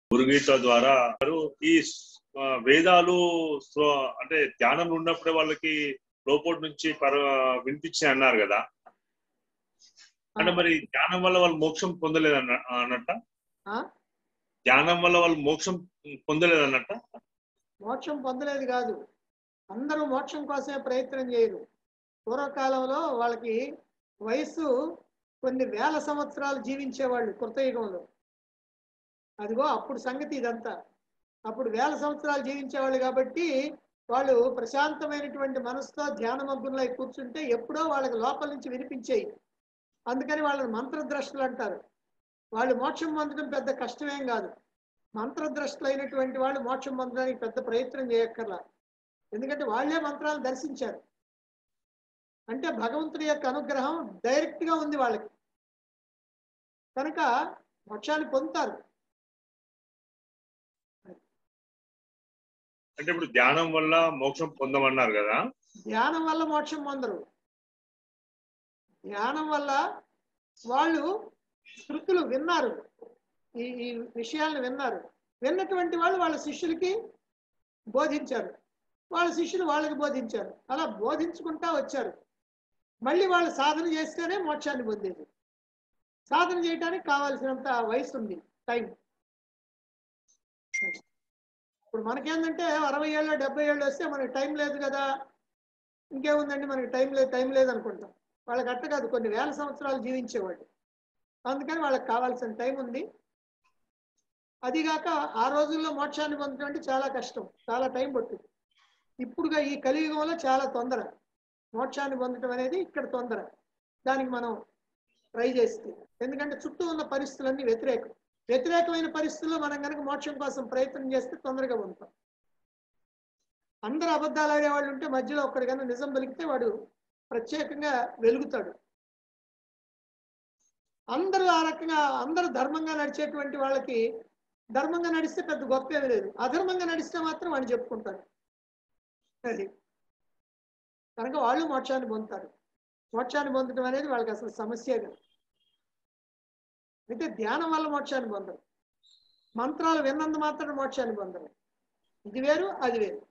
గురుగీత ద్వారా ఈ ఆ, వేదాలు స్వ- అంటే ధ్యానం ఉన్నప్పుడే వాళ్ళకి లోపటి నుంచి పర వినిపించి అన్నారు కదా అంటే మరి ధ్యానం వల్ల వాళ్ళు మోక్షం పొందలేదు అన్న అన్నట్ట ఆ? ధ్యానం వల్ల వాళ్ళు మోక్షం పొందలేదు అన్నట్ట మోక్షం పొందలేదు కాదు అందరూ మోక్షం కోసమే ప్రయత్నం చేయరు పూర్వకాలంలో వాళ్ళకి వయస్సు కొన్ని వేల సంవత్సరాలు జీవించేవాళ్ళు కృతయుగంలో అదిగో అప్పుడు సంగతి ఇదంతా అప్పుడు వేల సంవత్సరాలు జీవించేవాళ్ళు కాబట్టి వాళ్ళు ప్రశాంతమైనటువంటి మనసుతో ధ్యానమగ్నులై కూర్చుంటే ఎప్పుడో వాళ్ళకి లోపల నుంచి వినిపించేయి అందుకని వాళ్ళని మంత్రద్రష్టలు అంటారు వాళ్ళు మోక్షం పొందడం పెద్ద కష్టమేం కాదు మంత్రద్రష్టలు అయినటువంటి వాళ్ళు మోక్షం పొందడానికి పెద్ద ప్రయత్నం చేయక్కర్లా ఎందుకంటే వాళ్ళే మంత్రాలు దర్శించారు అంటే భగవంతుడి యొక్క అనుగ్రహం డైరెక్ట్ గా ఉంది వాళ్ళకి కనుక మోక్షాన్ని పొందుతారు అంటే ఇప్పుడు ధ్యానం వల్ల మోక్షం పొందమన్నారు కదా ధ్యానం వల్ల మోక్షం పొందరు ధ్యానం వల్ల వాళ్ళు శృతులు విన్నారు ఈ ఈ విషయాలను విన్నారు విన్నటువంటి వాళ్ళు వాళ్ళ శిష్యులకి బోధించారు వాళ్ళ శిష్యులు వాళ్ళకి బోధించారు అలా బోధించుకుంటా వచ్చారు మళ్ళీ వాళ్ళు సాధన చేస్తేనే మోక్షాన్ని పొందేది సాధన చేయడానికి కావాల్సినంత వయసు ఉంది టైం ఇప్పుడు మనకేందంటే అరవై ఏళ్ళు డెబ్బై ఏళ్ళు వస్తే మనకి టైం లేదు కదా ఇంకేముందండి మనకి టైం లేదు టైం లేదు అనుకుంటాం వాళ్ళకి అట్ట కాదు కొన్ని వేల సంవత్సరాలు జీవించేవాళ్ళు అందుకని వాళ్ళకి కావాల్సిన టైం ఉంది అదిగాక ఆ రోజుల్లో మోక్షాన్ని పొందడం అంటే చాలా కష్టం చాలా టైం పట్టుద్ది ఇప్పుడుగా ఈ కలియుగంలో చాలా తొందర మోక్షాన్ని పొందడం అనేది ఇక్కడ తొందర దానికి మనం ట్రై చేస్తే ఎందుకంటే చుట్టూ ఉన్న పరిస్థితులన్నీ వ్యతిరేకం వ్యతిరేకమైన పరిస్థితుల్లో మనం కనుక మోక్షం కోసం ప్రయత్నం చేస్తే తొందరగా ఉంటాం అందరు అబద్ధాలు ఆడేవాళ్ళు ఉంటే మధ్యలో ఒక్కడికన్నా నిజం పలికితే వాడు ప్రత్యేకంగా వెలుగుతాడు అందరూ ఆ రకంగా అందరూ ధర్మంగా నడిచేటువంటి వాళ్ళకి ధర్మంగా నడిస్తే పెద్ద గొప్ప ఏమీ లేదు అధర్మంగా నడిస్తే మాత్రం వాడిని చెప్పుకుంటారు అది కనుక వాళ్ళు మోక్షాన్ని పొందుతారు మోక్షాన్ని పొందడం అనేది వాళ్ళకి అసలు సమస్య కాదు అయితే ధ్యానం వల్ల మోక్షాన్ని పొందరు మంత్రాలు విన్నందు మాత్రం మోక్షాన్ని పొందరు ఇది వేరు అది వేరు